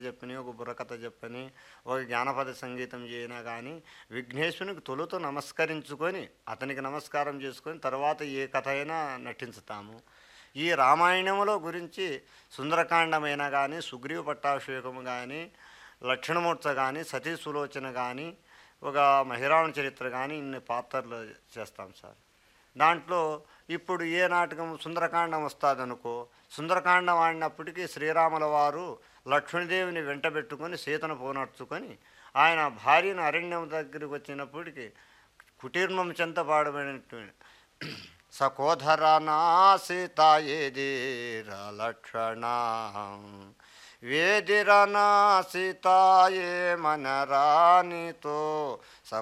చెప్పని ఒక బుర్రకథ చెప్పని ఒక జానపద సంగీతం చేయనా కానీ విఘ్నేశ్వరునికి తొలుత నమస్కరించుకొని అతనికి నమస్కారం చేసుకొని తర్వాత ఏ కథ అయినా నటించుతాము ఈ రామాయణంలో గురించి సుందరకాండమైనా కానీ సుగ్రీవ పట్టాభిషేకము కానీ లక్షణమూర్చ కానీ సతీ సులోచన కానీ ఒక మహిరావణ చరిత్ర కానీ ఇన్ని పాత్రలు చేస్తాం సార్ దాంట్లో ఇప్పుడు ఏ నాటకం సుందరకాండం వస్తుందనుకో సుందరకాండం ఆడినప్పటికీ శ్రీరాముల వారు లక్ష్మీదేవిని వెంటబెట్టుకొని సీతను పోనర్చుకొని ఆయన భార్యను అరణ్యం దగ్గరికి వచ్చినప్పటికీ కుటీర్మం చెంత పాడబడినటువంటి సకోధరనా సీతాయేదిర లక్షణ వేదిరనా సీతాయే మనరానితో